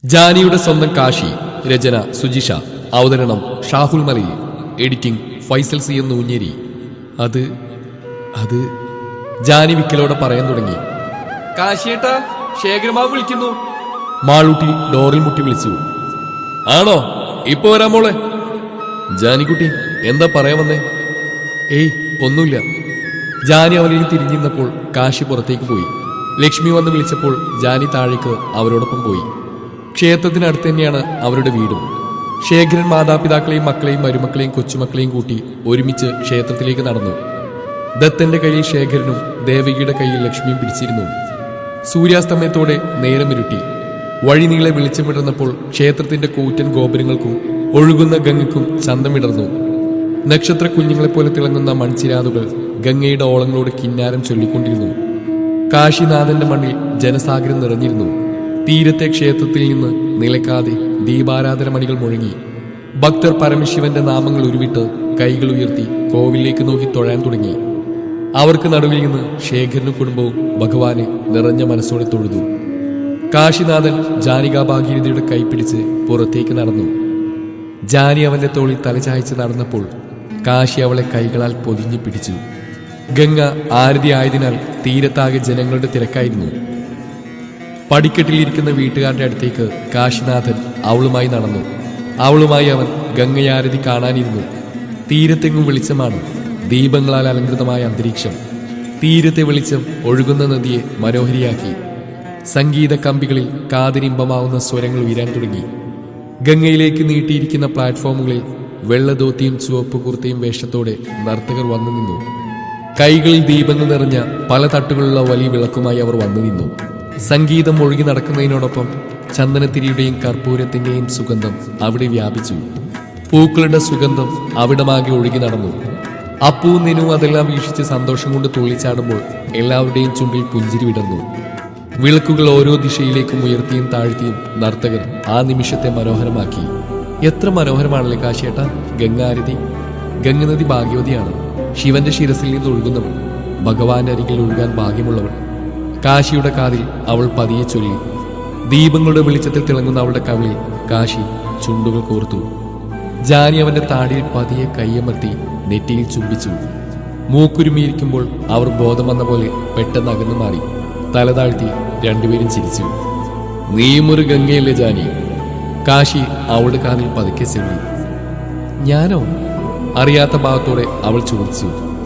ജാനിയുടെ സ്വന്തം കാശി രചന സുജിഷ അവതരണം ഷാഹുൽ മലയിൽ എഡിറ്റിംഗ് ഫൈസൽ സി എന്ന് ഊഞ്ഞേരി അത് അത് ജാനി വിക്കലോടെ പറയാൻ തുടങ്ങി കാശിയേട്ടാ ശേഖരമാവ് വിളിക്കുന്നു മാളൂട്ടി ഡോറിൽ മുട്ടി വിളിച്ചു ആണോ ഇപ്പൊ വരാൻ മോളെ ജാനിക്കുട്ടി എന്താ പറയാൻ വന്നേ ഏയ് ഒന്നുമില്ല ജാനി അവനിൽ തിരിഞ്ഞിരുന്നപ്പോൾ കാശി പുറത്തേക്ക് പോയി ലക്ഷ്മി വന്ന് വിളിച്ചപ്പോൾ ജാനി താഴേക്ക് അവരോടൊപ്പം പോയി ക്ഷേത്രത്തിനടുത്ത് തന്നെയാണ് അവരുടെ വീടും ശേഖരൻ മാതാപിതാക്കളെയും മക്കളെയും മരുമക്കളെയും കൊച്ചുമക്കളെയും കൂട്ടി ഒരുമിച്ച് ക്ഷേത്രത്തിലേക്ക് നടന്നു ദത്തന്റെ കയ്യിൽ ശേഖരനും ദേവകിയുടെ കയ്യിൽ ലക്ഷ്മിയും പിടിച്ചിരുന്നു സൂര്യാസ്തമയത്തോടെ നേരമിരുട്ടി വഴിനീളെ വെളിച്ചമിടർന്നപ്പോൾ ക്ഷേത്രത്തിന്റെ കൂറ്റൻ ഗോപുരങ്ങൾക്കും ഒഴുകുന്ന ഗംഗയ്ക്കും ചന്തമിടർന്നു നക്ഷത്ര കുഞ്ഞുങ്ങളെപ്പോലെ തിളങ്ങുന്ന മൺചിരാതുകൾ ഗംഗയുടെ ഓളങ്ങളോട് കിന്നാരം ചൊല്ലിക്കൊണ്ടിരുന്നു കാശിനാഥന്റെ മണ്ണിൽ ജനസാഗരം നിറഞ്ഞിരുന്നു തീരത്തെ ക്ഷേത്രത്തിൽ നിന്ന് നിലക്കാതെ ദീപാരാധന മണികൾ മുഴങ്ങി ഭക്തർ പരമശിവന്റെ നാമങ്ങൾ ഉരുവിട്ട് കൈകൾ ഉയർത്തി കോവിലേക്ക് നോക്കി തൊഴാൻ തുടങ്ങി അവർക്ക് നടുവിൽ നിന്ന് ശേഖരനും കുടുംബവും ഭഗവാനെ നിറഞ്ഞ മനസ്സോടെ തൊഴുതു കാശിനാഥൻ ജാനിക ഭാഗീരഥയുടെ കൈപ്പിടിച്ച് പുറത്തേക്ക് നടന്നു ജാനി അവന്റെ തോളിൽ തലചായ്ച്ച് നടന്നപ്പോൾ കാശി അവളെ കൈകളാൽ പൊതിഞ്ഞു പിടിച്ചു ഗംഗ ആരതി ആയതിനാൽ തീരത്താകെ ജനങ്ങളുടെ തിരക്കായിരുന്നു പടിക്കെട്ടിലിരിക്കുന്ന വീട്ടുകാരുടെ അടുത്തേക്ക് കാശിനാഥൻ അവളുമായി നടന്നു അവളുമായി അവൻ ഗംഗയാരതി കാണാനിരുന്നു തീരത്തെങ്ങും വെളിച്ചമാണ് ദീപങ്ങളാൽ അലങ്കൃതമായ അന്തരീക്ഷം തീരത്തെ വെളിച്ചം ഒഴുകുന്ന നദിയെ മനോഹരിയാക്കി സംഗീത കമ്പികളിൽ കാതിരിമ്പമാവുന്ന സ്വരങ്ങൾ ഉയരാൻ തുടങ്ങി ഗംഗയിലേക്ക് നീട്ടിയിരിക്കുന്ന പ്ലാറ്റ്ഫോമുകളിൽ വെള്ളധോത്തിയും ചുവപ്പ് കുർത്തയും വേഷത്തോടെ നർത്തകർ വന്നു നിന്നു കൈകളിൽ ദീപങ്ങൾ നിറഞ്ഞ പല തട്ടുകളുള്ള വലിയ വിളക്കുമായി അവർ വന്നു നിന്നു സംഗീതം ഒഴുകി നടക്കുന്നതിനോടൊപ്പം ചന്ദനത്തിരിയുടെയും കർപ്പൂരത്തിന്റെയും സുഗന്ധം അവിടെ വ്യാപിച്ചു പൂക്കളുടെ സുഗന്ധം അവിടമാകെ ഒഴുകി നടന്നു അപ്പവും നിനും അതെല്ലാം വീക്ഷിച്ച് സന്തോഷം കൊണ്ട് തുള്ളിച്ചാടുമ്പോൾ എല്ലാവരുടെയും ചുണ്ടിൽ പുഞ്ചിരി വിടർന്നു വിളക്കുകൾ ഓരോ ദിശയിലേക്കും ഉയർത്തിയും താഴ്ത്തിയും നർത്തകർ ആ നിമിഷത്തെ മനോഹരമാക്കി എത്ര മനോഹരമാണല്ലേ കാശിയേട്ട ഗംഗാരതി ഗംഗനദി ഭാഗ്യവതിയാണ് ശിവന്റെ ശിരസിൽ നിന്ന് ഒഴുകുന്നവൾ ഭഗവാന്റെ അരികിൽ ഒഴുകാൻ ഭാഗ്യമുള്ളവൾ കാശിയുടെ കാതിൽ അവൾ പതിയെ ചൊല്ലി ദീപങ്ങളുടെ വെളിച്ചത്തിൽ തിളങ്ങുന്ന അവളുടെ കവിളിൽ കാശി ചുണ്ടുകൾ കോർത്തു ജാനി അവന്റെ താടിയിൽ പതിയെ കയ്യമർത്തി നെറ്റിയിൽ ചുംബിച്ചു മൂക്കുരുമിയിരിക്കുമ്പോൾ അവർ ബോധം വന്ന പോലെ പെട്ടെന്ന് അകന്നു മാറി തല താഴ്ത്തി രണ്ടുപേരും ചിരിച്ചു നീയും ഒരു ഗംഗയല്ലേ ജാനി കാശി അവളുടെ കാതിൽ പതുക്കെ ചെല്ലി ഞാനോ അറിയാത്ത ഭാവത്തോടെ അവൾ ചോദിച്ചു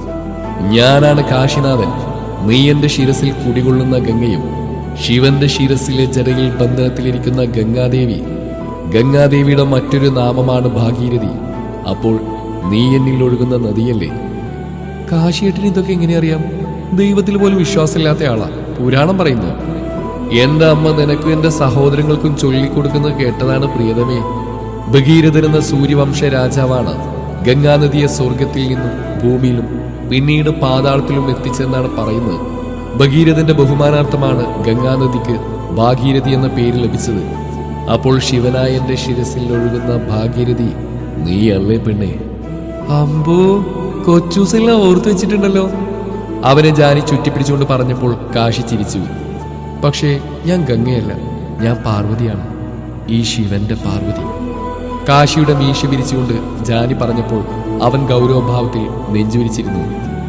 ഞാനാണ് കാശിനാഥൻ നീ എന്റെ ശിരസിൽ കുടികൊള്ളുന്ന ഗംഗയും ശിവന്റെ ശിരസിലെ ജടയിൽ ബന്ധനത്തിലിരിക്കുന്ന ഗംഗാദേവി ഗംഗാദേവിയുടെ മറ്റൊരു നാമമാണ് ഭാഗീരഥി അപ്പോൾ നീ എന്നിൽ ഒഴുകുന്ന നദിയല്ലേ കാശിയേട്ടിന് ഇതൊക്കെ എങ്ങനെ അറിയാം ദൈവത്തിൽ പോലും വിശ്വാസമില്ലാത്ത ആളാ പുരാണം പറയുന്നു എന്റെ അമ്മ നിനക്കും എന്റെ സഹോദരങ്ങൾക്കും ചൊല്ലിക്കൊടുക്കുന്നത് കേട്ടതാണ് പ്രിയതമേ ഭഗീരഥൻ എന്ന സൂര്യവംശ രാജാവാണ് ഗംഗാനദിയെ സ്വർഗത്തിൽ നിന്നും ഭൂമിയിലും പിന്നീട് പാതാളത്തിലും എത്തിച്ചെന്നാണ് പറയുന്നത് ഭഗീരഥന്റെ ബഹുമാനാർത്ഥമാണ് ഗംഗാനദിക്ക് ഭാഗീരഥി എന്ന പേര് ലഭിച്ചത് അപ്പോൾ ശിവനായ എന്റെ ശിരസിൽ ഒഴുകുന്ന ഭാഗീരഥി നീ അല്ലേ പെണ്ണേ അമ്പോ കൊച്ചൂസെല്ലാം ഓർത്തു വെച്ചിട്ടുണ്ടല്ലോ അവനെ ജാനി ചുറ്റിപ്പിടിച്ചുകൊണ്ട് പറഞ്ഞപ്പോൾ കാശി ചിരിച്ചു പക്ഷേ ഞാൻ ഗംഗയല്ല ഞാൻ പാർവതിയാണ് ഈ ശിവന്റെ പാർവതി കാശിയുടെ മീശ വിരിച്ചുകൊണ്ട് ജാനി പറഞ്ഞപ്പോൾ അവൻ ഗൗരവഭാവത്തിൽ നെഞ്ചുവിരിച്ചിരുന്നു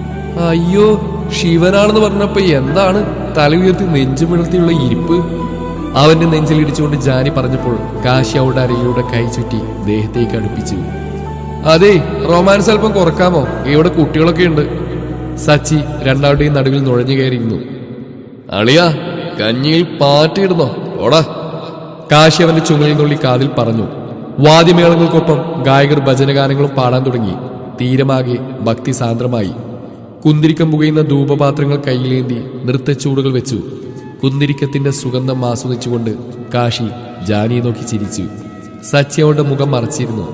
അയ്യോ ശിവനാണെന്ന് പറഞ്ഞപ്പോ എന്താണ് തല ഉയർത്തി നെഞ്ചു വിളർത്തിയുള്ള ഇരിപ്പ് അവന്റെ നെഞ്ചിലിടിച്ചുകൊണ്ട് ജാനി പറഞ്ഞപ്പോൾ കാശി അവളുടെ അരയിലൂടെ കൈ ചുറ്റി ദേഹത്തേക്ക് അടുപ്പിച്ചു അതെ റൊമാൻസ് അല്പം കുറക്കാമോ ഇവിടെ കുട്ടികളൊക്കെ ഉണ്ട് സച്ചി രണ്ടാളുടെയും നടുവിൽ നുഴഞ്ഞു കയറിയിരുന്നു അളിയാ കഞ്ഞിയിൽ പാറ്റിയിടുന്നോ ഓടാ കാശി അവന്റെ ചുമലിൽ നുള്ളി കാതിൽ പറഞ്ഞു വാദ്യമേളങ്ങൾക്കൊപ്പം ഗായകർ ഭജനഗാനങ്ങളും പാടാൻ തുടങ്ങി തീരമാകെ ഭക്തി സാന്ദ്രമായി കുന്തിരിക്കം പുകയുന്ന ധൂപപാത്രങ്ങൾ കയ്യിലേന്തി നൃത്തച്ചൂടുകൾ വെച്ചു കുന്തിരിക്കത്തിന്റെ സുഗന്ധം ആസ്വദിച്ചുകൊണ്ട് കാശി ജാനിയെ നോക്കി ചിരിച്ചു സച്ചി അവളുടെ മുഖം മറച്ചിരുന്നു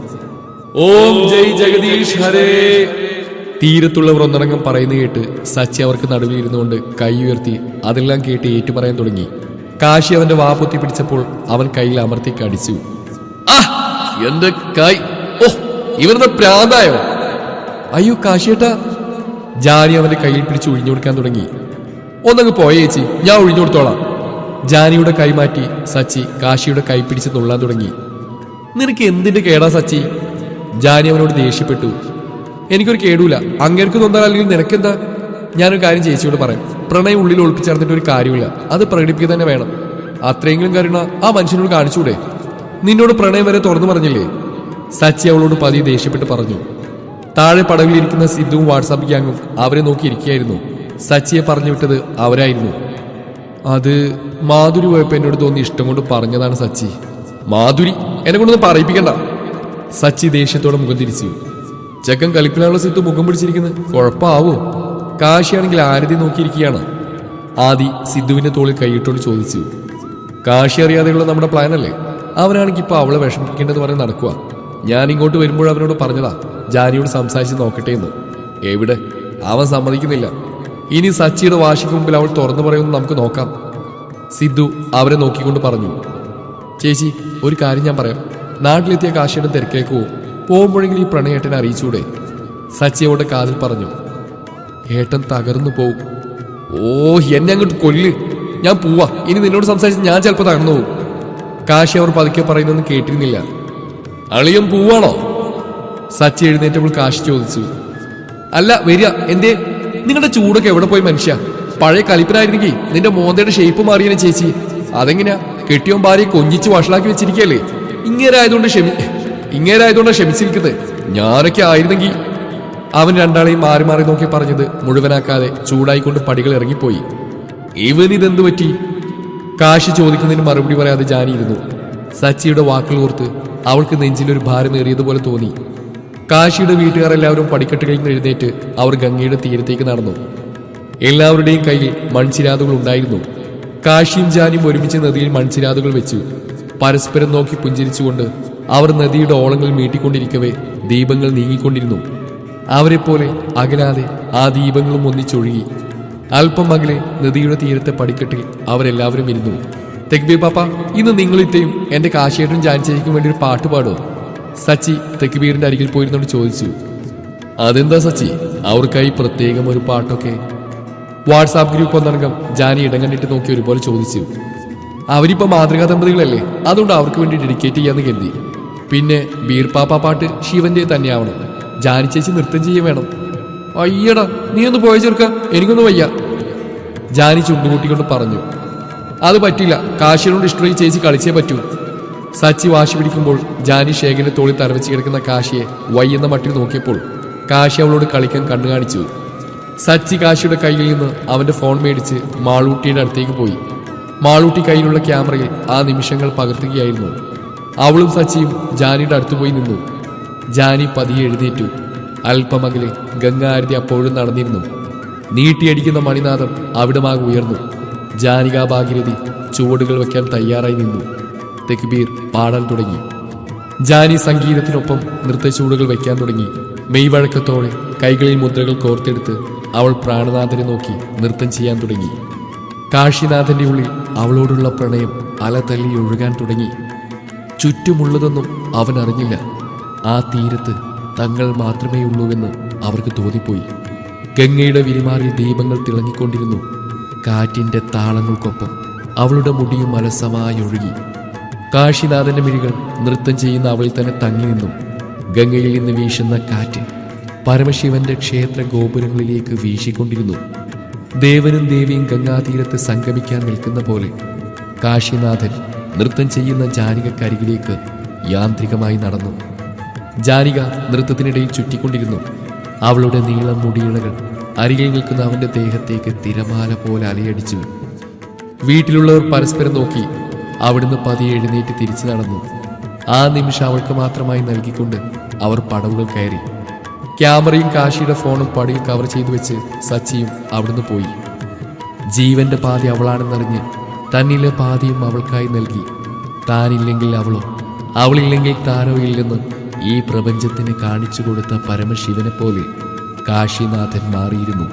ഓം ജയ് ജഗദീഷ് ഹരേ തീരത്തുള്ളവർ ഒന്നടങ്കം പറയുന്ന കേട്ട് സച്ചി അവർക്ക് നടുവിൽ ഇരുന്നുകൊണ്ട് കൈ ഉയർത്തി അതെല്ലാം കേട്ട് ഏറ്റുപറയാൻ തുടങ്ങി കാശി അവന്റെ വാ പൊത്തി പിടിച്ചപ്പോൾ അവൻ കയ്യിൽ അമർത്തി കടിച്ചു ആ എന്റെ കൈ ഓ ഇവരുടെ പ്രാന്തായോ അയ്യോ കാശിയേട്ടാ ജാനി അവന്റെ കയ്യിൽ പിടിച്ച് ഒഴിഞ്ഞു കൊടുക്കാൻ തുടങ്ങി ഒന്നങ്ങ് പോയേച്ചി ഞാൻ ഒഴിഞ്ഞു കൊടുത്തോളാം ജാനിയുടെ കൈമാറ്റി സച്ചി കാശിയുടെ കൈ പിടിച്ച് നുള്ളാൻ തുടങ്ങി നിനക്ക് എന്തിന്റെ കേടാ സച്ചി ജാനി അവനോട് ദേഷ്യപ്പെട്ടു എനിക്കൊരു കേടൂല അങ്ങേർക്ക് നൊന്നാൽ അല്ലെങ്കിൽ നിനക്കെന്താ ഞാനൊരു കാര്യം ചേച്ചിയോട് പറയാം പ്രണയം ഉള്ളിൽ ഒളിപ്പിച്ചേർന്നിട്ട് ഒരു കാര്യമില്ല അത് പ്രകടിപ്പിക്കുക തന്നെ വേണം അത്രയെങ്കിലും കരുണ ആ മനുഷ്യനോട് കാണിച്ചൂടെ നിന്നോട് പ്രണയം വരെ തുറന്നു പറഞ്ഞില്ലേ സച്ചി അവളോട് പതിയെ ദേഷ്യപ്പെട്ട് പറഞ്ഞു താഴെ പടവിലിരിക്കുന്ന സിദ്ധുവും വാട്സാപ്പ് ഗ്യാങ്ങും അവരെ നോക്കിയിരിക്കുകയായിരുന്നു സച്ചിയെ പറഞ്ഞു വിട്ടത് അവരായിരുന്നു അത് മാധുരി പോയപ്പോ എന്നോട് തോന്നി ഇഷ്ടം കൊണ്ട് പറഞ്ഞതാണ് സച്ചി മാധുരി എന്നെ കൊണ്ടൊന്നും പറയിപ്പിക്കണ്ട സച്ചി ദേഷ്യത്തോടെ മുഖം തിരിച്ചു ചെക്കൻ കലിപ്പിലാനുള്ള സിദ്ധു മുഖം പിടിച്ചിരിക്കുന്നത് കുഴപ്പമാവോ കാശിയാണെങ്കിൽ ആരതി നോക്കിയിരിക്കുകയാണ് ആദി സിദ്ധുവിന്റെ തോളിൽ കൈയിട്ടോട് ചോദിച്ചു കാശി അറിയാതെയുള്ള നമ്മുടെ പ്ലാൻ അല്ലേ അവനാണെങ്കിൽ ഇപ്പൊ അവളെ വിഷമിപ്പിക്കേണ്ടത് പറഞ്ഞ് നടക്കുക ഞാൻ ഇങ്ങോട്ട് വരുമ്പോൾ അവനോട് പറഞ്ഞതാ ജാനിയോട് സംസാരിച്ച് നോക്കട്ടെ എന്ന് എവിടെ അവൻ സമ്മതിക്കുന്നില്ല ഇനി സച്ചിയുടെ വാശിക്ക് മുമ്പിൽ അവൾ തുറന്നു പറയുമെന്ന് നമുക്ക് നോക്കാം സിദ്ധു അവരെ നോക്കിക്കൊണ്ട് പറഞ്ഞു ചേച്ചി ഒരു കാര്യം ഞാൻ പറയാം നാട്ടിലെത്തിയ കാശിയുടെ തിരക്കേക്ക് പോവും പോകുമ്പോഴെങ്കിലും ഈ പ്രണയേട്ടനെ അറിയിച്ചൂടെ സച്ചി അവളുടെ കാതിൽ പറഞ്ഞു ഏട്ടൻ തകർന്നു പോവും ഓ എന്നെ അങ്ങോട്ട് കൊല്ല് ഞാൻ പോവാ ഇനി നിന്നോട് സംസാരിച്ച് ഞാൻ ചിലപ്പോൾ തകർന്നു പോകും കാശി അവർ പതുക്കെ പറയുന്നൊന്നും കേട്ടിരുന്നില്ല അളിയൻ പോവാണോ സച്ചി എഴുന്നേറ്റപ്പോൾ കാശി ചോദിച്ചു അല്ല വരിക എന്തേ നിങ്ങളുടെ ചൂടൊക്കെ എവിടെ പോയി മനുഷ്യ പഴയ കലിപ്പനായിരുന്നെങ്കിൽ നിന്റെ മോന്തയുടെ ഷേപ്പ് മാറിയനെ ചേച്ചി അതെങ്ങനെയാ കെട്ടിയോൻ ഭാര്യയെ കൊഞ്ചിച്ച് വഷളാക്കി വെച്ചിരിക്കല്ലേ ഇങ്ങേരായതുകൊണ്ട് ക്ഷമി ഇങ്ങേരായതുകൊണ്ട് ക്ഷമിച്ചിരിക്കുന്നത് ഞാനൊക്കെ ആയിരുന്നെങ്കിൽ അവൻ രണ്ടാളെയും മാറി മാറി നോക്കി പറഞ്ഞത് മുഴുവനാക്കാതെ ചൂടായിക്കൊണ്ട് പടികൾ ഇറങ്ങിപ്പോയി ഇവൻ ഇതെന്ത് പറ്റി കാശി ചോദിക്കുന്നതിന് മറുപടി പറയാതെ ജാനിയിരുന്നു സച്ചിയുടെ വാക്കുകൾ ഓർത്ത് അവൾക്ക് നെഞ്ചിലൊരു ഭാരമേറിയതുപോലെ തോന്നി കാശിയുടെ വീട്ടുകാർ എല്ലാവരും പടിക്കെട്ടുകളിൽ നിന്ന് എഴുന്നേറ്റ് അവർ ഗംഗയുടെ തീരത്തേക്ക് നടന്നു എല്ലാവരുടെയും കയ്യിൽ മൺചിരാതുകൾ ഉണ്ടായിരുന്നു കാശിയും ജാനിയും ഒരുമിച്ച് നദിയിൽ മൺചിരാതുകൾ വെച്ചു പരസ്പരം നോക്കി പുഞ്ചിരിച്ചുകൊണ്ട് അവർ നദിയുടെ ഓളങ്ങൾ മീട്ടിക്കൊണ്ടിരിക്കവേ ദീപങ്ങൾ നീങ്ങിക്കൊണ്ടിരുന്നു അവരെപ്പോലെ അകലാതെ ആ ദീപങ്ങളും ഒന്നിച്ചൊഴുകി അല്പം അകലെ നദിയുടെ തീരത്തെ പടിക്കെട്ടിൽ അവരെല്ലാവരും ഇരുന്നു തെക്ബീർ പാപ്പ ഇന്ന് നിങ്ങളിത്തെയും എന്റെ കാശിയേട്ടും ജാൻചേരിക്കും വേണ്ടി ഒരു പാട്ട് പാടോ സച്ചി തെക്ബീറിന്റെ അരികിൽ പോയിരുന്നോട് ചോദിച്ചു അതെന്താ സച്ചി അവർക്കായി പ്രത്യേകം ഒരു പാട്ടൊക്കെ വാട്സാപ്പ് ഗ്രൂപ്പ് ഒന്നടങ്കം ജാനി ഇടം കണ്ടിട്ട് നോക്കി ഒരുപോലെ ചോദിച്ചു അവരിപ്പോ മാതൃകാ ദമ്പതികളല്ലേ അതുകൊണ്ട് അവർക്ക് വേണ്ടി ഡെഡിക്കേറ്റ് ചെയ്യാന്ന് കരുതി പിന്നെ ബീർപ്പാപ്പ പാട്ട് ശിവന്റെ തന്നെയാവണം ജാനി ചേച്ചി നൃത്തം ചെയ്യാൻ വേണം അയ്യടാ നീ ഒന്ന് പോയ ചെറുക്ക എനിക്കൊന്ന് വയ്യ ജാനി ചുണ്ടുകൂട്ടിക്കൊണ്ട് പറഞ്ഞു അത് പറ്റില്ല കാശിയോട് ഇഷ്ടമായി ചേച്ചി കളിച്ചേ പറ്റൂ സച്ചി വാശി പിടിക്കുമ്പോൾ ജാനി ശേഖരന്റെ തോളിൽ തലവെച്ച് കിടക്കുന്ന കാശിയെ വയ്യെന്ന മട്ടിൽ നോക്കിയപ്പോൾ കാശി അവളോട് കളിക്കാൻ കണ്ണു കാണിച്ചു സച്ചി കാശിയുടെ കയ്യിൽ നിന്ന് അവന്റെ ഫോൺ മേടിച്ച് മാളൂട്ടിയുടെ അടുത്തേക്ക് പോയി മാളൂട്ടി കയ്യിലുള്ള ക്യാമറയിൽ ആ നിമിഷങ്ങൾ പകർത്തുകയായിരുന്നു അവളും സച്ചിയും ജാനിയുടെ അടുത്ത് പോയി നിന്നു ജാനി പതിയെ എഴുന്നേറ്റു അല്പമകലെ ഗംഗാരതി അപ്പോഴും നടന്നിരുന്നു നീട്ടിയടിക്കുന്ന മണിനാഥം അവിടമാകെ ഉയർന്നു ജാനിക ഭാഗീരഥി ചുവടുകൾ വെക്കാൻ തയ്യാറായി നിന്നു തെക്ബീർ പാടാൻ തുടങ്ങി ജാനി സംഗീതത്തിനൊപ്പം നൃത്തച്ചൂടുകൾ വയ്ക്കാൻ തുടങ്ങി മെയ്വഴക്കത്തോടെ കൈകളിൽ മുദ്രകൾ കോർത്തെടുത്ത് അവൾ പ്രാണനാഥനെ നോക്കി നൃത്തം ചെയ്യാൻ തുടങ്ങി കാശിനാഥന്റെ ഉള്ളിൽ അവളോടുള്ള പ്രണയം അല തല്ലി ഒഴുകാൻ തുടങ്ങി ചുറ്റുമുള്ളതൊന്നും അവൻ അറിഞ്ഞില്ല ആ തീരത്ത് തങ്ങൾ മാത്രമേ ഉള്ളൂവെന്ന് അവർക്ക് തോന്നിപ്പോയി ഗംഗയുടെ വിരിമാറിൽ ദീപങ്ങൾ തിളങ്ങിക്കൊണ്ടിരുന്നു കാറ്റിന്റെ താളങ്ങൾക്കൊപ്പം അവളുടെ മുടിയും അലസമായി ഒഴുകി കാശിനാഥന്റെ മിഴികൾ നൃത്തം ചെയ്യുന്ന അവളിൽ തന്നെ തങ്ങി നിന്നു ഗംഗയിൽ നിന്ന് വീശുന്ന കാറ്റ് പരമശിവന്റെ ക്ഷേത്ര ഗോപുരങ്ങളിലേക്ക് വീശിക്കൊണ്ടിരുന്നു ദേവനും ദേവിയും ഗംഗാതീരത്ത് സംഗമിക്കാൻ നിൽക്കുന്ന പോലെ കാശിനാഥൻ നൃത്തം ചെയ്യുന്ന ജാനികക്കരികിലേക്ക് യാന്ത്രികമായി നടന്നു ജാനിക നൃത്തത്തിനിടയിൽ ചുറ്റിക്കൊണ്ടിരുന്നു അവളുടെ നീളം മുടിയിഴകൾ അരികിൽ നിൽക്കുന്ന അവന്റെ ദേഹത്തേക്ക് തിരമാല പോലെ അലയടിച്ചു വീട്ടിലുള്ളവർ പരസ്പരം നോക്കി അവിടുന്ന് പതിയെ എഴുന്നേറ്റ് തിരിച്ചു നടന്നു ആ നിമിഷം അവൾക്ക് മാത്രമായി നൽകിക്കൊണ്ട് അവർ പടവുകൾ കയറി ക്യാമറയും കാശിയുടെ ഫോണും പടിയിൽ കവർ ചെയ്തു വെച്ച് സച്ചിയും അവിടുന്ന് പോയി ജീവന്റെ പാതി അവളാണെന്നറിഞ്ഞ് തന്നിലെ പാതിയും അവൾക്കായി നൽകി താനില്ലെങ്കിൽ അവളോ അവളില്ലെങ്കിൽ താനോ ഇല്ലെന്ന് ഈ പ്രപഞ്ചത്തിന് കാണിച്ചു കൊടുത്ത പരമശിവനെ പോലെ കാശിനാഥൻ മാറിയിരുന്നു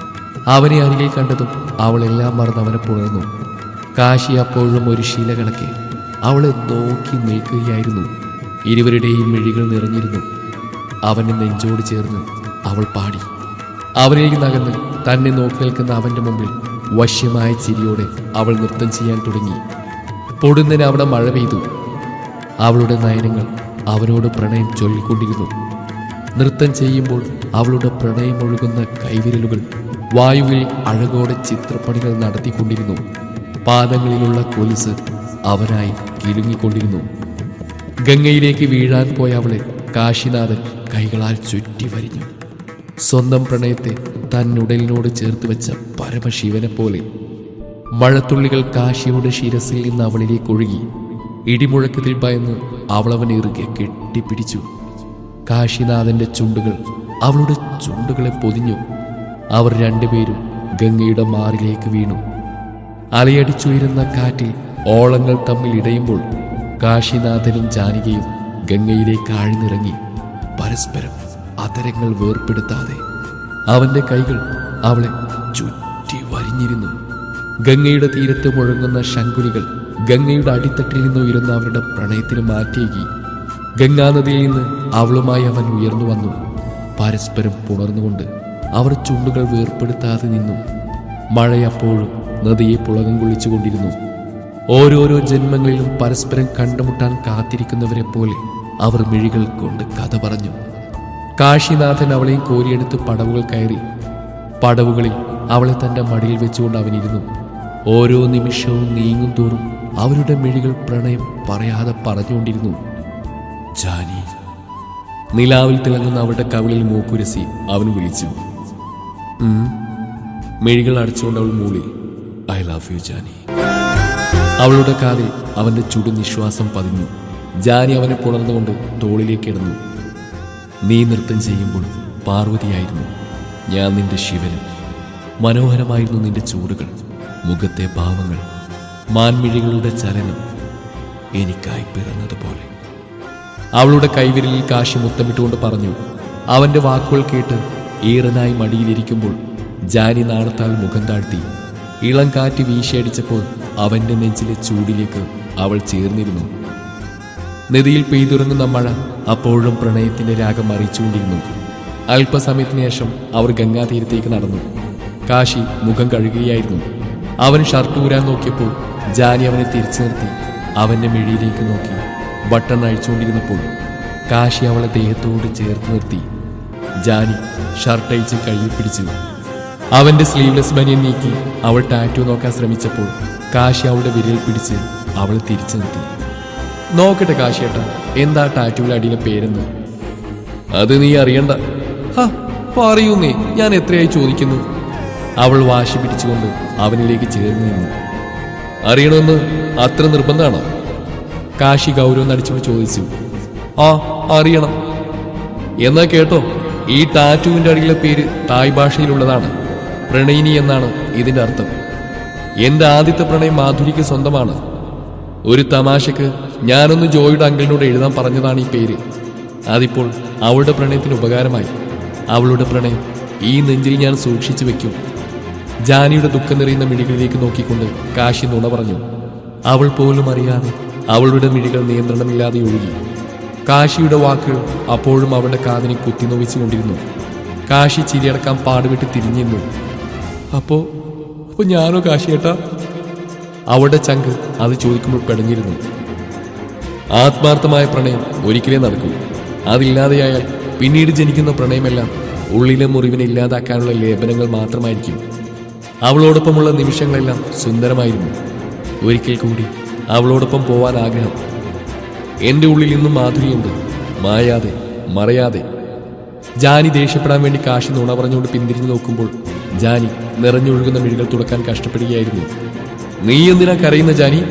അവനെ അരികിൽ കണ്ടതും അവളെല്ലാം മറന്ന് അവനെ പുണർന്നു കാശി അപ്പോഴും ഒരു ശില കണക്കെ അവളെ നോക്കി നിൽക്കുകയായിരുന്നു ഇരുവരുടെയും മിഴികൾ നിറഞ്ഞിരുന്നു അവനെ നെഞ്ചോട് ചേർന്ന് അവൾ പാടി അവനിൽ നിന്നകന്ന് തന്നെ നോക്കി നിൽക്കുന്ന അവന്റെ മുമ്പിൽ വശ്യമായ ചിരിയോടെ അവൾ നൃത്തം ചെയ്യാൻ തുടങ്ങി പൊടുന്നതിന് അവിടെ മഴ പെയ്തു അവളുടെ നയനങ്ങൾ അവനോട് പ്രണയം ചൊല്ലിക്കൊണ്ടിരുന്നു നൃത്തം ചെയ്യുമ്പോൾ അവളുടെ പ്രണയമൊഴുകുന്ന കൈവിരലുകൾ വായുവിൽ അഴകോടെ ചിത്രപ്പണികൾ നടത്തിക്കൊണ്ടിരുന്നു പാദങ്ങളിലുള്ള കൊലുസ് അവനായി കിലുങ്ങിക്കൊണ്ടിരുന്നു ഗംഗയിലേക്ക് വീഴാൻ പോയ അവളെ കാശിനാഥൻ കൈകളാൽ ചുറ്റി വരിഞ്ഞു സ്വന്തം പ്രണയത്തെ തന്നുടലിനോട് ചേർത്ത് വെച്ച പരമശിവനെ പോലെ മഴത്തുള്ളികൾ കാശിയുടെ ശിരസിൽ നിന്ന് അവളിലേക്ക് ഒഴുകി ഇടിമുഴക്കത്തിൽ ഭയന്ന് അവളവൻ ഇറുകെ കെട്ടിപ്പിടിച്ചു കാശിനാഥന്റെ ചുണ്ടുകൾ അവളുടെ ചുണ്ടുകളെ പൊതിഞ്ഞു അവർ രണ്ടുപേരും ഗംഗയുടെ മാറിലേക്ക് വീണു അലയടിച്ചുയരുന്ന കാറ്റിൽ ഓളങ്ങൾ തമ്മിൽ ഇടയുമ്പോൾ കാശിനാഥനും ജാനകിയും ഗംഗയിലേക്ക് ആഴ്ന്നിറങ്ങി പരസ്പരം അതരങ്ങൾ വേർപ്പെടുത്താതെ അവന്റെ കൈകൾ അവളെ ചുറ്റി വരിഞ്ഞിരുന്നു ഗംഗയുടെ തീരത്ത് മുഴങ്ങുന്ന ശങ്കുലികൾ ഗംഗയുടെ അടിത്തട്ടിൽ നിന്ന് ഉയരുന്ന അവരുടെ പ്രണയത്തിന് മാറ്റിയേകി ഗംഗാനദിയിൽ നിന്ന് അവളുമായി അവൻ ഉയർന്നു വന്നു പരസ്പരം പുണർന്നുകൊണ്ട് അവർ ചുണ്ടുകൾ വേർപ്പെടുത്താതെ നിന്നു മഴയപ്പോഴും നദിയെ പുളകം കൊള്ളിച്ചുകൊണ്ടിരുന്നു ഓരോരോ ജന്മങ്ങളിലും പരസ്പരം കണ്ടുമുട്ടാൻ കാത്തിരിക്കുന്നവരെ പോലെ അവർ മിഴികൾ കൊണ്ട് കഥ പറഞ്ഞു കാശിനാഥൻ അവളെയും കോരിയെടുത്ത് പടവുകൾ കയറി പടവുകളിൽ അവളെ തന്റെ മടിയിൽ വെച്ചുകൊണ്ട് അവനിരുന്നു ഓരോ നിമിഷവും നീങ്ങും തോറും അവരുടെ മിഴികൾ പ്രണയം പറയാതെ പറഞ്ഞുകൊണ്ടിരുന്നു ജാനി നിലാവിൽ തിളങ്ങുന്ന അവളുടെ കവിളിൽ മൂക്കുരസി അവൻ വിളിച്ചു "ഉം." മിഴികൾ അടച്ചുകൊണ്ട് അവൾ മൂളി ഐ ലവ് യു ജാനി അവളുടെ കാതിൽ അവന്റെ ചുടു നിശ്വാസം പതിഞ്ഞു ജാനി അവനെ പുണർന്നുകൊണ്ട് തോളിലേക്ക് ഇടന്നു നീ നൃത്തം ചെയ്യുമ്പോൾ പാർവതിയായിരുന്നു ഞാൻ നിന്റെ ശിവനും മനോഹരമായിരുന്നു നിന്റെ ചൂടുകൾ മുഖത്തെ ഭാവങ്ങൾ മാൻമിഴികളുടെ ചലനം എനിക്കായി പിറന്നതുപോലെ അവളുടെ കൈവിരലിൽ കാശി മുത്തമിട്ടുകൊണ്ട് പറഞ്ഞു അവന്റെ വാക്കുകൾ കേട്ട് ഈറനായി മടിയിലിരിക്കുമ്പോൾ ജാനി നാണത്താൽ മുഖം താഴ്ത്തി ഇളം കാറ്റ് വീശിയടിച്ചപ്പോൾ അവന്റെ നെഞ്ചിലെ ചൂടിലേക്ക് അവൾ ചേർന്നിരുന്നു നദിയിൽ പെയ്തുറങ്ങുന്ന മഴ അപ്പോഴും പ്രണയത്തിന്റെ രാഗം അറിയിച്ചുകൊണ്ടിരുന്നു അല്പസമയത്തിന് ശേഷം അവർ ഗംഗാതീരത്തേക്ക് നടന്നു കാശി മുഖം കഴുകുകയായിരുന്നു അവൻ ഷർട്ട് ഊരാൻ നോക്കിയപ്പോൾ ജാനി അവനെ തിരിച്ചു നിർത്തി അവന്റെ മിഴിയിലേക്ക് നോക്കി ബട്ടൺ അഴിച്ചുകൊണ്ടിരുന്നപ്പോൾ കാശി അവളെ ദേഹത്തോട് ചേർത്ത് നിർത്തി ജാനി ഷർട്ട് അഴിച്ച് കയ്യിൽ പിടിച്ചു അവന്റെ സ്ലീവ്ലെസ് ബനിയൻ നീക്കി അവൾ ടാറ്റു നോക്കാൻ ശ്രമിച്ചപ്പോൾ കാശി അവളുടെ വിരൽ പിടിച്ച് അവളെ തിരിച്ചു നിർത്തി നോക്കട്ടെ കാശിയേട്ട എന്താ ടാറ്റുവിലെ അടിയിലെ പേരെന്ന് അത് നീ അറിയണ്ട ഹ പറയൂ നീ ഞാൻ എത്രയായി ചോദിക്കുന്നു അവൾ വാശി പിടിച്ചുകൊണ്ട് അവനിലേക്ക് ചേർന്ന് നിന്നു അറിയണമെന്ന് അത്ര നിർബന്ധമാണോ കാശി ഗൗരവം നടിച്ചുകൊണ്ട് ചോദിച്ചു ആ അറിയണം എന്നാ കേട്ടോ ഈ ടാറ്റുവിന്റെ അടിയിലെ പേര് തായ് ഭാഷയിലുള്ളതാണ് പ്രണയിനി എന്നാണ് ഇതിന്റെ അർത്ഥം എന്റെ ആദ്യത്തെ പ്രണയം മാധുരിക്ക് സ്വന്തമാണ് ഒരു തമാശക്ക് ഞാനൊന്ന് ജോയുടെ അങ്കിളിനോട് എഴുതാൻ പറഞ്ഞതാണ് ഈ പേര് അതിപ്പോൾ അവളുടെ പ്രണയത്തിന് ഉപകാരമായി അവളുടെ പ്രണയം ഈ നെഞ്ചിൽ ഞാൻ സൂക്ഷിച്ചു വെക്കും ജാനിയുടെ ദുഃഖം നിറയുന്ന മിഴികളിലേക്ക് നോക്കിക്കൊണ്ട് കാശി നുണ പറഞ്ഞു അവൾ പോലും അറിയാതെ അവളുടെ മിഴികൾ നിയന്ത്രണമില്ലാതെ ഒഴുകി കാശിയുടെ വാക്കുകൾ അപ്പോഴും അവളുടെ കാതിനെ കുത്തിനോവിച്ചുകൊണ്ടിരുന്നു കാശി ചിരിയടക്കാൻ പാടുവിട്ട് തിരിഞ്ഞിരുന്നു അപ്പോ അപ്പൊ ഞാനോ കാശിയേട്ടാ അവളുടെ ചങ്ക് അത് ചോദിക്കുമ്പോൾ പെടഞ്ഞിരുന്നു ആത്മാർത്ഥമായ പ്രണയം ഒരിക്കലേ നടക്കൂ അതില്ലാതെയായാൽ പിന്നീട് ജനിക്കുന്ന പ്രണയമെല്ലാം ഉള്ളിലെ മുറിവിനെ ഇല്ലാതാക്കാനുള്ള ലേപനങ്ങൾ മാത്രമായിരിക്കും അവളോടൊപ്പമുള്ള നിമിഷങ്ങളെല്ലാം സുന്ദരമായിരുന്നു ഒരിക്കൽ കൂടി അവളോടൊപ്പം പോവാൻ ആഗ്രഹം എന്റെ ഉള്ളിൽ ഇന്നും മാധുരിയുണ്ട് മായാതെ മറയാതെ ജാനി ദേഷ്യപ്പെടാൻ വേണ്ടി കാശി നുണ പറഞ്ഞുകൊണ്ട് പിന്തിരിഞ്ഞു നോക്കുമ്പോൾ ജാനി നിറഞ്ഞൊഴുകുന്ന മിഴികൾ തുടക്കാൻ കഷ്ടപ്പെടുകയായിരുന്നു നീ എന്തിനാ കരയുന്ന ജാനി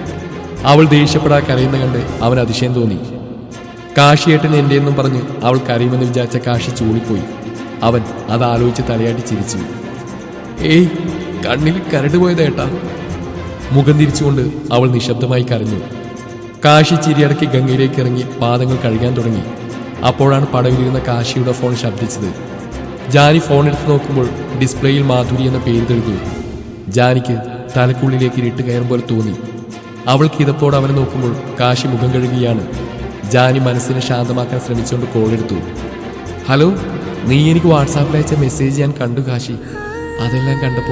അവൾ ദേഷ്യപ്പെടാ കരയുന്ന കണ്ട് അവൻ അതിശയം തോന്നി കാശിയേട്ടൻ എന്റെയെന്നും പറഞ്ഞ് അവൾ കരയുമെന്ന് വിചാരിച്ച കാശി ചൂളിപ്പോയി അവൻ അത് ആലോചിച്ച് തലയാട്ടി ചിരിച്ചു ഏയ് കണ്ണിൽ കരട് പോയതേട്ടാ മുഖം തിരിച്ചുകൊണ്ട് അവൾ നിശബ്ദമായി കരഞ്ഞു കാശി ചിരിയടക്കി ഗംഗയിലേക്ക് ഇറങ്ങി പാദങ്ങൾ കഴുകാൻ തുടങ്ങി അപ്പോഴാണ് പടവിലിരുന്ന കാശിയുടെ ഫോൺ ശബ്ദിച്ചത് ജാനി ഫോൺ എടുത്ത് നോക്കുമ്പോൾ ഡിസ്പ്ലേയിൽ മാധുരി എന്ന പേര് തെളിഞ്ഞു ജാനിക്ക് തലക്കുള്ളിലേക്ക് ഇരുട്ട് കയറും പോലെ തോന്നി അവൾക്ക് ഇതപ്പോടെ അവനെ നോക്കുമ്പോൾ കാശി മുഖം കഴുകുകയാണ് ജാനി മനസ്സിനെ ശാന്തമാക്കാൻ ശ്രമിച്ചുകൊണ്ട് കോൾ എടുത്തു ഹലോ നീ എനിക്ക് വാട്സാപ്പിൽ അയച്ച മെസ്സേജ് ഞാൻ കണ്ടു കാശി അതെല്ലാം കണ്ടപ്പോൾ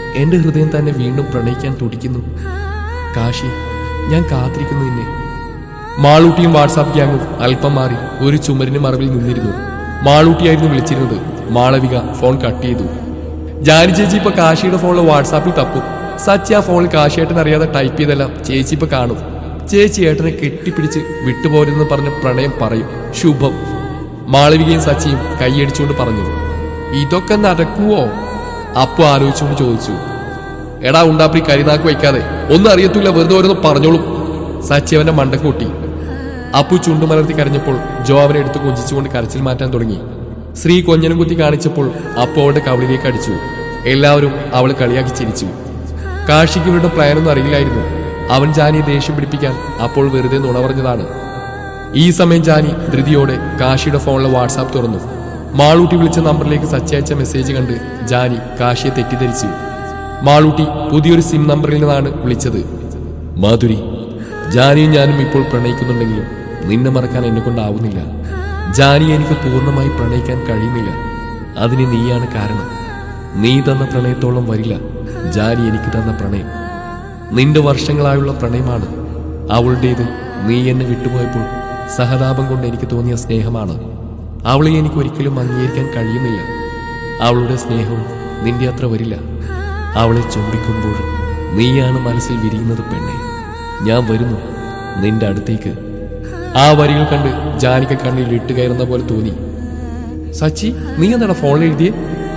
എന്റെ ഹൃദയം തന്നെ വീണ്ടും പ്രണയിക്കാൻ തുടിക്കുന്നു കാശി ഞാൻ കാത്തിരിക്കുന്നു നിന്നെ മാളൂട്ടിയും വാട്സാപ്പ് ഗ്യാങ്ങും അല്പം മാറി ഒരു ചുമരിന് മറവിൽ നിന്നിരുന്നു മാളൂട്ടിയായിരുന്നു വിളിച്ചിരുന്നത് മാളവിക ഫോൺ കട്ട് ചെയ്തു ജാനി ചേച്ചി ഇപ്പൊ കാശിയുടെ ഫോണിൽ വാട്സാപ്പിൽ തപ്പും സച്ചി ആ ഫോണിൽ കാശിയേട്ടൻ അറിയാതെ ടൈപ്പ് ചെയ്തെല്ലാം ചേച്ചി ഇപ്പൊ കാണും ചേച്ചി ഏട്ടനെ കെട്ടിപ്പിടിച്ച് വിട്ടുപോരെന്ന് പറഞ്ഞ് പ്രണയം പറയും ശുഭം മാളവികയും സച്ചിയും കൈയടിച്ചുകൊണ്ട് പറഞ്ഞു ഇതൊക്കെ നടക്കുവോ അപ്പു ആലോചിച്ചുകൊണ്ട് ചോദിച്ചു എടാ ഉണ്ടാപ്പി കരിനാക്ക് വയ്ക്കാതെ ഒന്നും അറിയത്തില്ല വെറുതെ ഓരോന്ന് പറഞ്ഞോളും സച്ചി അവന്റെ മണ്ടക്ക് കൊട്ടി അപ്പു ചുണ്ടുമലർത്തി കരഞ്ഞപ്പോൾ ജോ അവനെ എടുത്ത് കൊഞ്ചിച്ചുകൊണ്ട് കരച്ചിൽ മാറ്റാൻ തുടങ്ങി ശ്രീ കൊഞ്ഞനും കുത്തി കാണിച്ചപ്പോൾ അപ്പു അവളുടെ കവളിലേക്ക് അടിച്ചു എല്ലാവരും അവൾ കളിയാക്കി ചിരിച്ചു കാശിക്ക് ഇവരുടെ പ്ലാനൊന്നും അറിയില്ലായിരുന്നു അവൻ ജാനിയെ ദേഷ്യം പിടിപ്പിക്കാൻ അപ്പോൾ വെറുതെ നുണ പറഞ്ഞതാണ് ഈ സമയം ജാനി ധൃതിയോടെ കാശിയുടെ ഫോണിലെ വാട്സാപ്പ് തുറന്നു മാളൂട്ടി വിളിച്ച നമ്പറിലേക്ക് സച്ചി അയച്ച മെസ്സേജ് കണ്ട് ജാനി കാശിയെ തെറ്റിദ്ധരിച്ചു മാളൂട്ടി പുതിയൊരു സിം നമ്പറിൽ നിന്നാണ് വിളിച്ചത് മാധുരി ജാനിയും ഞാനും ഇപ്പോൾ പ്രണയിക്കുന്നുണ്ടെങ്കിലും നിന്നെ മറക്കാൻ എന്നെ കൊണ്ടാവുന്നില്ല ജാനിയെ എനിക്ക് പൂർണ്ണമായി പ്രണയിക്കാൻ കഴിയുന്നില്ല അതിന് നീയാണ് കാരണം നീ തന്ന പ്രണയത്തോളം വരില്ല ജാനി എനിക്ക് തന്ന പ്രണയം നിന്റെ വർഷങ്ങളായുള്ള പ്രണയമാണ് അവളുടേത് നീ എന്നെ വിട്ടുപോയപ്പോൾ സഹതാപം കൊണ്ട് എനിക്ക് തോന്നിയ സ്നേഹമാണ് അവളെ എനിക്ക് ഒരിക്കലും അംഗീകരിക്കാൻ കഴിയുന്നില്ല അവളുടെ സ്നേഹവും നിന്റെ അത്ര വരില്ല അവളെ ചുംബിക്കുമ്പോൾ നീയാണ് മനസ്സിൽ വിരിയുന്നത് പെണ്ണെ ഞാൻ വരുന്നു നിന്റെ അടുത്തേക്ക് ആ വരികൾ കണ്ട് ജാനിക കണ്ണിൽ ഇട്ടുകയറുന്ന പോലെ തോന്നി സച്ചി നീ എന്താണ് ഫോണിൽ എഴുതിയേ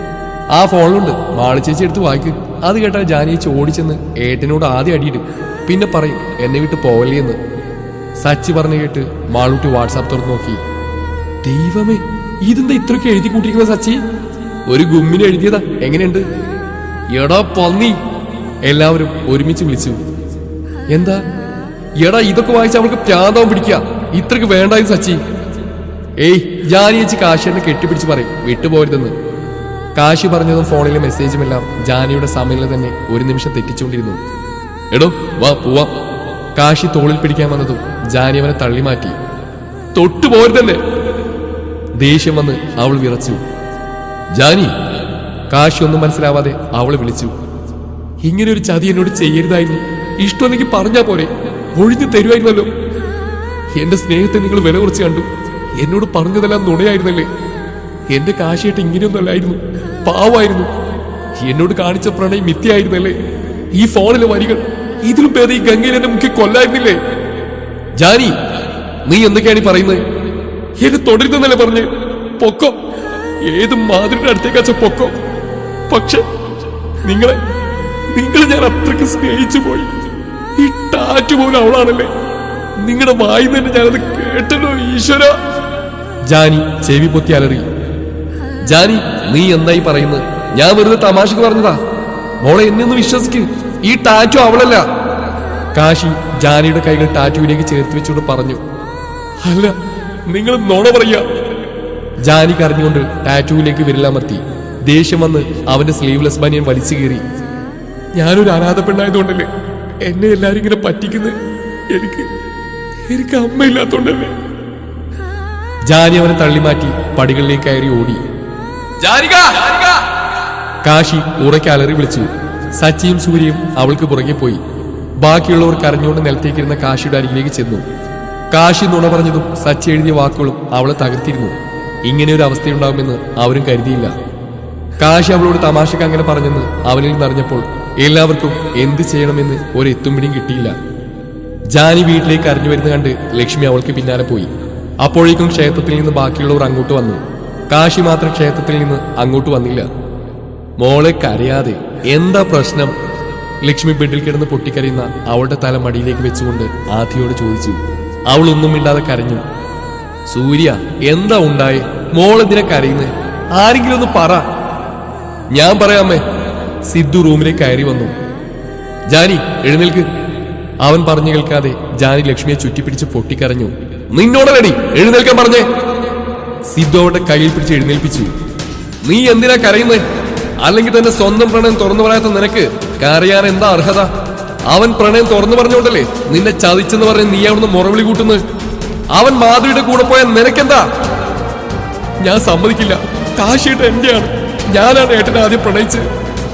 ആ ഫോണിലുണ്ട് മാളി ചേച്ചി എടുത്ത് വായിക്ക് അത് കേട്ടാൽ ജാനിയേച്ചി ഓടിച്ചെന്ന് ഏട്ടനോട് ആദ്യം അടിയിടും പിന്നെ പറയും എന്നെ വിട്ട് പോവല്ലേ എന്ന് സച്ചി പറഞ്ഞു കേട്ട് മാളൂട്ടി വാട്സാപ്പ് തുറന്നു നോക്കി ദൈവമേ ഇതെന്താ ഇത്രയൊക്കെ എഴുതി കൂട്ടിയിരിക്കുന്ന സച്ചി ഒരു ഗുമ്മിന് എഴുതിയതാ എങ്ങനെയുണ്ട് എടാ പന്നി എല്ലാവരും ഒരുമിച്ച് വിളിച്ചു എന്താ എടാ ഇതൊക്കെ വായിച്ച് അവൾക്ക് പ്രാന്തവും പിടിക്കുക ഇത്രക്ക് വേണ്ടായി സച്ചി ഏയ് ജാനിയച്ചി കാശിയെ കെട്ടിപ്പിടിച്ച് പറയും വിട്ടുപോരുതെന്ന് കാശി പറഞ്ഞതും ഫോണിലെ മെസ്സേജുമെല്ലാം ജാനിയുടെ സമയം തന്നെ ഒരു നിമിഷം തെറ്റിച്ചുകൊണ്ടിരുന്നു എടോ വാ പോവാ കാശി തോളിൽ പിടിക്കാൻ വന്നതും ജാനി അവനെ തള്ളി മാറ്റി തൊട്ടു പോരുതന്നെ ദേഷ്യം വന്ന് അവൾ വിറച്ചു ജാനി കാശി ഒന്നും മനസ്സിലാവാതെ അവൾ വിളിച്ചു ഇങ്ങനെ ഒരു ചതി എന്നോട് ചെയ്യരുതായിരുന്നു ഇഷ്ടമെന്നെങ്കിൽ പറഞ്ഞാ പോരെ ഒഴിഞ്ഞു തരുമായിരുന്നല്ലോ എന്റെ സ്നേഹത്തെ നിങ്ങൾ വില കുറച്ച് കണ്ടു എന്നോട് പറഞ്ഞതെല്ലാം നുണയായിരുന്നല്ലേ എന്റെ കാശിയായിട്ട് ഇങ്ങനെയൊന്നല്ലായിരുന്നു പാവായിരുന്നു എന്നോട് കാണിച്ച പ്രണയം മിഥ്യായിരുന്നല്ലേ ഈ ഫോണിലെ വരികൾ ഇതിലും പേര് ഈ ഗംഗയിൽ എന്റെ മുഖ്യ കൊല്ലായിരുന്നില്ലേ ജാനി നീ എന്തൊക്കെയാണ് ഈ പറയുന്നത് എന്നെ തുടരുന്നല്ലേ പറഞ്ഞ് പൊക്കോ ഏത് മാതിരിയുടെ അടുത്തേക്കാച്ച പൊക്കോ പക്ഷെ നിങ്ങളെ നിങ്ങൾ ഞാൻ അത്രയ്ക്ക് സ്നേഹിച്ചു പോയി ഈ ടാറ്റ് പോലും അവളാണല്ലേ നിങ്ങളുടെ വായി തന്നെ ഞാനത് കേട്ടല്ലോ ഈശ്വര ജാനി ചെവി പൊത്തി അലറി ജാനി നീ എന്തായി പറയുന്നത് ഞാൻ വെറുതെ തമാശക്ക് പറഞ്ഞതാ മോളെ എന്നെ ഒന്ന് വിശ്വസിക്ക് ഈ ടാറ്റു അവളല്ല കാശി ജാനിയുടെ കൈകൾ ടാറ്റുവിലേക്ക് ചേർത്ത് വെച്ചുകൊണ്ട് പറഞ്ഞു അല്ല നിങ്ങൾ നോണ പറയാ ജാനി കരഞ്ഞുകൊണ്ട് ടാറ്റുവിലേക്ക് വിരലമർത്തി ദേഷ്യം വന്ന് അവന്റെ സ്ലീവ്ലെസ് ബനിയൻ വലിച്ചു കീറി ഞാനൊരു അനാഥ പെണ്ണായതുകൊണ്ടല്ലേ എന്നെ എല്ലാരും ഇങ്ങനെ പറ്റിക്കുന്നത് എനിക്ക് എനിക്ക് അമ്മയില്ലാത്തോണ്ടല്ലേ ജാനി അവനെ തള്ളിമാറ്റി പടികളിലേക്ക് കയറി ഓടി ജാനിക കാശി ഉറക്കെ അലറി വിളിച്ചു സച്ചിയും സൂര്യയും അവൾക്ക് പുറകെ പോയി ബാക്കിയുള്ളവർ കരഞ്ഞുകൊണ്ട് നിലത്തേക്കിരുന്ന കാശിയുടെ അരികിലേക്ക് ചെന്നു കാശി നുണ പറഞ്ഞതും സച്ചി എഴുതിയ വാക്കുകളും അവളെ തകർത്തിരുന്നു ഇങ്ങനെ ഒരു അവസ്ഥയുണ്ടാവുമെന്ന് അവരും കരുതിയില്ല കാശി അവളോട് തമാശക്ക് അങ്ങനെ പറഞ്ഞെന്ന് അവനിൽ നിന്നറിഞ്ഞപ്പോൾ എല്ലാവർക്കും എന്ത് ചെയ്യണമെന്ന് ഒരു എത്തുംപിടിയും കിട്ടിയില്ല ജാനി വീട്ടിലേക്ക് അറിഞ്ഞു വരുന്ന കണ്ട് ലക്ഷ്മി അവൾക്ക് പിന്നാലെ പോയി അപ്പോഴേക്കും ക്ഷേത്രത്തിൽ നിന്ന് ബാക്കിയുള്ളവർ അങ്ങോട്ട് വന്നു കാശി മാത്രം ക്ഷേത്രത്തിൽ നിന്ന് അങ്ങോട്ട് വന്നില്ല മോളെ കരയാതെ എന്താ പ്രശ്നം ലക്ഷ്മി ബെഡിൽ കിടന്ന് പൊട്ടിക്കരയുന്ന അവളുടെ തല മടിയിലേക്ക് വെച്ചുകൊണ്ട് ആധിയോട് ചോദിച്ചു അവൾ ഒന്നും മിണ്ടാതെ കരഞ്ഞു സൂര്യ എന്താ ഉണ്ടായേ മോളെന്തിനാ കരയുന്നത് ആരെങ്കിലും ഒന്ന് പറ ഞാൻ പറയാമേ സിദ്ധു റൂമിലേക്ക് കയറി വന്നു ജാനി എഴുന്നേൽക്ക് അവൻ പറഞ്ഞു കേൾക്കാതെ ജാനി ലക്ഷ്മിയെ ചുറ്റിപ്പിടിച്ച് പൊട്ടിക്കരഞ്ഞു നിന്നോടല്ലടി എഴുന്നേൽക്കാൻ പറഞ്ഞേ സിദ്ധു അവളുടെ കയ്യിൽ പിടിച്ച് എഴുന്നേൽപ്പിച്ചു നീ എന്തിനാ കരയുന്നത് അല്ലെങ്കിൽ തന്നെ സ്വന്തം പ്രണയം തുറന്നു പറയാത്ത നിനക്ക് കരയാൻ എന്താ അർഹത അവൻ പ്രണയം തുറന്നു പറഞ്ഞോണ്ടല്ലേ നിന്നെ ചതിച്ചെന്ന് പറഞ്ഞ് നീ അവിടുന്ന് മുറവിളി കൂട്ടുന്നത് അവൻ മാധുരിയുടെ കൂടെ പോയ നിനക്കെന്താ ഞാൻ സമ്മതിക്കില്ല കാശിയിട്ട് എന്റെയാണ് ഞാനാണ് ഏട്ടനെ ആദ്യം പ്രണയിച്ച്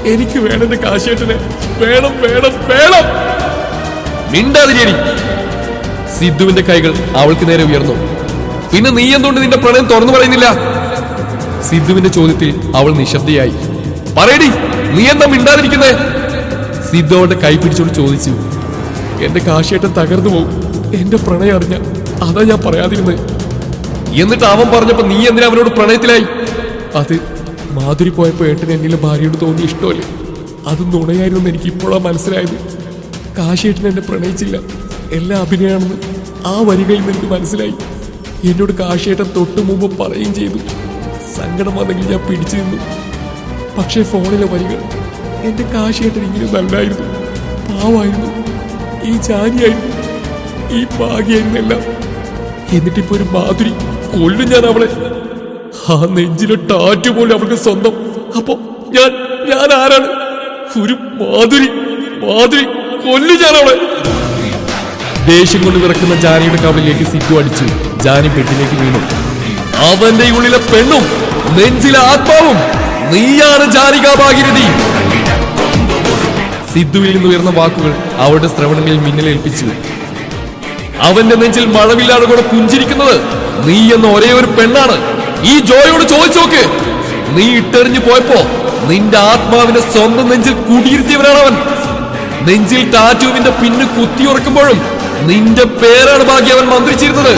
എനിക്ക് വേണം എന്റെ കാശേട്ടനെ വേണം വേണം വേണം മിണ്ടാതിരി സിദ്ധുവിന്റെ കൈകൾ അവൾക്ക് നേരെ ഉയർന്നു പിന്നെ നീ എന്തുകൊണ്ട് നിന്റെ പ്രണയം തുറന്നു പറയുന്നില്ല സിദ്ധുവിന്റെ ചോദ്യത്തിൽ അവൾ നിശബ്ദയായി പറയടി നീ എന്താ മിണ്ടാതിരിക്കുന്നേ സിദ്ധു അവളുടെ കൈ പിടിച്ചോണ്ട് ചോദിച്ചു എന്റെ കാശേട്ടൻ തകർന്നു പോകും എന്റെ പ്രണയം അറിഞ്ഞ അതാ ഞാൻ പറയാതിരുന്നത് എന്നിട്ട് അവൻ പറഞ്ഞപ്പോ നീ എന്തിനാ അവനോട് പ്രണയത്തിലായി അത് മാധുരി പോയപ്പോ ഏട്ടന് എന്നിലെ ഭാര്യയോട് തോന്നിയ ഇഷ്ടമല്ലേ അത് നുണയായിരുന്നു എനിക്ക് ഇപ്പോഴാ മനസ്സിലായത് കാശേട്ടൻ എന്നെ പ്രണയിച്ചില്ല എല്ലാം അഭിനയമാണെന്ന് ആ വരികളിൽ നിന്ന് എനിക്ക് മനസ്സിലായി എന്നോട് കാശേട്ടൻ തൊട്ടു മുമ്പ് പറയുകയും ചെയ്തു സങ്കടം വന്നെങ്കിൽ ഞാൻ പിടിച്ചു നിന്നു പക്ഷേ ഫോണിലെ വരികൾ എന്റെ കാശേട്ടൻ ഇങ്ങനെ നല്ലായിരുന്നു പാവായിരുന്നു ഈ ജാനിയായിരുന്നു ഈ ഭാഗ്യായിരുന്നു എല്ലാം എന്നിട്ടിപ്പോ ഒരു മാധുരി കൊല്ലും ഞാൻ അവളെ ആ നെഞ്ചിലെ ടാറ്റു പോലും അവൾക്ക് സ്വന്തം അപ്പൊ ഞാൻ ഞാൻ ആരാണ് ഒരു മാധുരി മാധുരി കൊല്ലു ഞാൻ അവളെ ദേഷ്യം കൊണ്ട് വിറക്കുന്ന ജാനിയുടെ കവളിലേക്ക് സിദ്ധു അടിച്ചു ജാനി പെട്ടിലേക്ക് വീണു അവന്റെ ഉള്ളിലെ പെണ്ണും നെഞ്ചിലെ ആത്മാവും നീയാണ് ജാനിക ഭാഗീരഥി സിദ്ധുവിൽ നിന്ന് ഉയർന്ന വാക്കുകൾ അവളുടെ ശ്രവണങ്ങളിൽ മിന്നലേൽപ്പിച്ചു അവന്റെ നെഞ്ചിൽ മഴവില്ലാതെ കൂടെ പുഞ്ചിരിക്കുന്നത് നീ എന്ന ഒരേ ഒരു പെണ്ണാണ് ഈ ജോയോട് ചോദിച്ചു നോക്ക് നീ ഇട്ടെറിഞ്ഞു പോയപ്പോ നിന്റെ ആത്മാവിനെ സ്വന്തം നെഞ്ചിൽ കുടിയിരുത്തിയവനാണ് അവൻ നെഞ്ചിൽ ടാറ്റുവിന്റെ പിന്ന് കുത്തിയുറക്കുമ്പോഴും നിന്റെ പേരാണ് ഭാഗ്യ അവൻ മന്ത്രിച്ചിരുന്നത്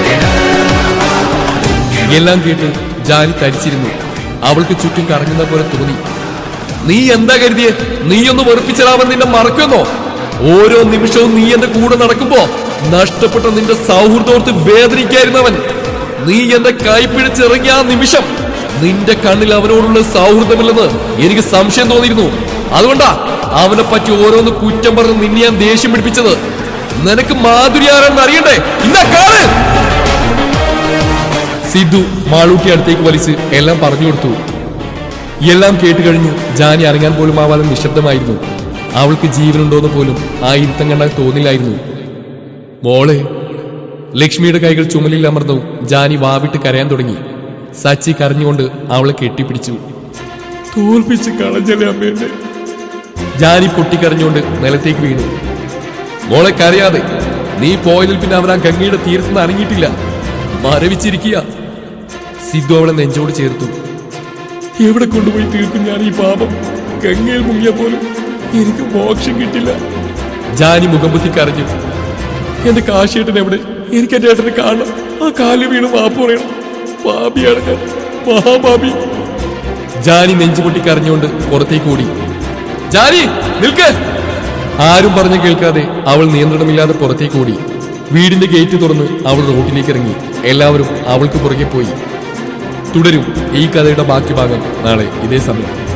എല്ലാം കേട്ട് ജാനി തരിച്ചിരുന്നു അവൾക്ക് ചുറ്റും കറങ്ങുന്ന പോലെ തോന്നി നീ എന്താ കരുതിയേ നീ ഒന്ന് വെറുപ്പിച്ചതാവൻ നിന്നെ മറക്കുന്നോ ഓരോ നിമിഷവും നീ എന്റെ കൂടെ നടക്കുമ്പോ നഷ്ടപ്പെട്ട നിന്റെ സൗഹൃദോർത്ത് വേദനിക്കായിരുന്നവൻ നീ എന്റെ കൈ പിടിച്ചിറങ്ങിയ ആ നിമിഷം നിന്റെ കണ്ണിൽ അവനോടുള്ള സൗഹൃദമില്ലെന്ന് എനിക്ക് സംശയം തോന്നിയിരുന്നു അതുകൊണ്ടാ അവനെ പറ്റി ഓരോന്ന് കുറ്റം പറഞ്ഞ് നിന്നെ ഞാൻ ദേഷ്യം പിടിപ്പിച്ചത് നിനക്ക് മാധുരി ആരാണെന്ന് അറിയണ്ടേ ഇന്നാ കാണ് സിദ്ധു മാളൂട്ടി അടുത്തേക്ക് വലിച്ച് എല്ലാം പറഞ്ഞു കൊടുത്തു എല്ലാം കേട്ട് കഴിഞ്ഞു ജാനി അറിയാൻ പോലും ആവാതെ നിശബ്ദമായിരുന്നു അവൾക്ക് ജീവനുണ്ടോന്ന് പോലും ആ ഇരുത്തം കണ്ടാൽ തോന്നില്ലായിരുന്നു മോളെ ലക്ഷ്മിയുടെ കൈകൾ ചുമലിൽ അമർന്നു ജാനി വാവിട്ട് കരയാൻ തുടങ്ങി സച്ചി കരഞ്ഞുകൊണ്ട് അവളെ കെട്ടിപ്പിടിച്ചു തോൽപ്പിച്ച് കളഞ്ഞല്ലേ അമ്മേന്റെ ജാനി പൊട്ടിക്കരഞ്ഞുകൊണ്ട് നിലത്തേക്ക് വീണു മോളെ കരയാതെ നീ പോയതിൽ പിന്നെ അവൻ ആ ഗംഗയുടെ തീരത്തുനിന്ന് അനങ്ങിയിട്ടില്ല മരവിച്ചിരിക്കുക സിദ്ധു അവളെ നെഞ്ചോട് ചേർത്തു എവിടെ കൊണ്ടുപോയി തീർക്കും ഞാൻ ഈ പാപം ഗംഗയിൽ മുങ്ങിയ പോലും എനിക്ക് മോക്ഷം കിട്ടില്ല ജാനി മുഖംപുത്തി കരഞ്ഞു എന്റെ കാശിയേട്ടൻ എവിടെ എനിക്ക് എന്റെ ഏട്ടനെ കാണണം ആ കാല് വീണ് മാപ്പ് പറയണം പാപിയാണ് ഞാൻ മഹാപാപി ജാനി നെഞ്ചുപൊട്ടി കരഞ്ഞുകൊണ്ട് പുറത്തേക്ക് ഓടി ജാനി നിൽക്ക് ആരും പറഞ്ഞു കേൾക്കാതെ അവൾ നിയന്ത്രണമില്ലാതെ പുറത്തേക്ക് ഓടി വീടിന്റെ ഗേറ്റ് തുറന്ന് അവൾ റോഡിലേക്ക് ഇറങ്ങി എല്ലാവരും അവൾക്ക് പുറകെ പോയി തുടരും ഈ കഥയുടെ ബാക്കി ഭാഗം നാളെ ഇതേ സമയം